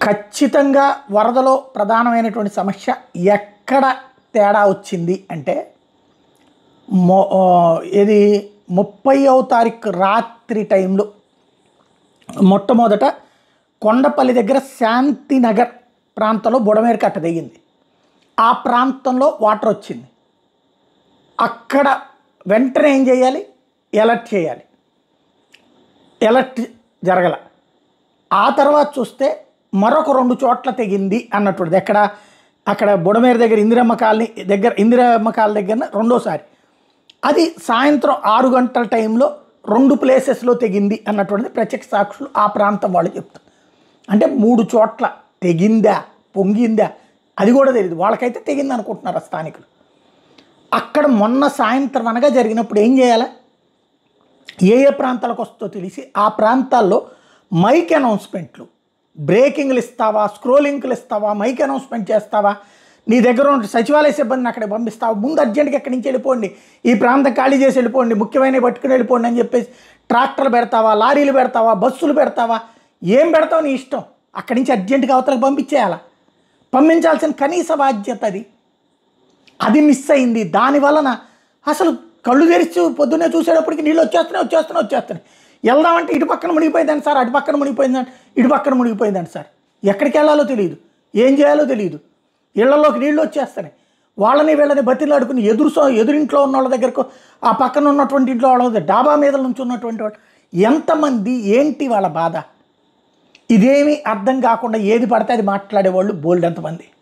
ఖచ్చితంగా వరదలో ప్రధానమైనటువంటి సమస్య ఎక్కడ తేడా వచ్చింది అంటే మొ ఆ, ఇది ముప్పైవ తారీఖు రాత్రి టైంలో మొట్టమొదట కొండపల్లి దగ్గర శాంతినగర్ ప్రాంతంలో బుడమేరు కట్ట దిగింది ఆ ప్రాంతంలో వాటర్ వచ్చింది అక్కడ వెంటనే ఏం చేయాలి ఎలర్ట్ చేయాలి ఎలర్ట్ జరగల ఆ తర్వాత చూస్తే మరొక రెండు చోట్ల తెగింది అన్నటువంటిది ఎక్కడ అక్కడ బుడమేరు దగ్గర ఇందిరమ్మ కాలనీ దగ్గర ఇందిరమ్మ కాలనీ దగ్గర రెండోసారి అది సాయంత్రం ఆరు గంటల టైంలో రెండు ప్లేసెస్లో తెగింది అన్నటువంటిది ప్రత్యక్ష సాక్షులు ఆ ప్రాంతం వాళ్ళు చెప్తారు అంటే మూడు చోట్ల తెగిందా పొంగిందా అది కూడా తెలియదు వాళ్ళకైతే తెగింది అనుకుంటున్నారు ఆ స్థానికులు అక్కడ మొన్న సాయంత్రం అనగా జరిగినప్పుడు ఏం చేయాలి ఏ ఏ ప్రాంతాలకు వస్తుందో తెలిసి ఆ ప్రాంతాల్లో మైక్ అనౌన్స్మెంట్లు బ్రేకింగ్లు ఇస్తావా స్క్రోలింగ్లు ఇస్తావా మైక్ అనౌన్స్మెంట్ చేస్తావా నీ దగ్గర ఉన్న సచివాలయ సిబ్బందిని అక్కడికి పంపిస్తావా ముందు అర్జెంట్గా ఎక్కడి నుంచి వెళ్ళిపోండి ఈ ప్రాంతం ఖాళీ చేసి వెళ్ళిపోండి ముఖ్యమైనవి పట్టుకుని వెళ్ళిపోండి అని చెప్పేసి ట్రాక్టర్లు పెడతావా లారీలు పెడతావా బస్సులు పెడతావా ఏం పెడతావు నీ ఇష్టం అక్కడి నుంచి అర్జెంటుగా అవతలకు పంపించేయాలా పంపించాల్సిన కనీస బాధ్యత అది అది మిస్ అయింది దాని వలన అసలు కళ్ళు తెరిచి పొద్దున్నే చూసేటప్పటికి నీళ్ళు వచ్చేస్తున్నాయి వచ్చేస్తున్నాయి వచ్చేస్తున్నాయి వెళ్దామంటే ఇటు పక్కన మునిగిపోయిందండి సార్ అటు పక్కన మునిగిపోయిందండి ఇటు పక్కన మునిగిపోయిందండి సార్ ఎక్కడికి వెళ్ళాలో తెలియదు ఏం చేయాలో తెలియదు ఇళ్లలోకి నీళ్ళు వచ్చేస్తున్నాయి వాళ్ళని వీళ్ళని బతిలాడుకుని ఎదురు సో ఎదురింట్లో ఉన్న వాళ్ళ దగ్గరకు ఆ పక్కన ఉన్నటువంటి ఇంట్లో వాళ్ళ దగ్గర డాబా మీద నుంచి ఉన్నటువంటి వాళ్ళు ఎంతమంది ఏంటి వాళ్ళ బాధ ఇదేమీ అర్థం కాకుండా ఏది పడితే అది మాట్లాడేవాళ్ళు బోల్డ్ ఎంతమంది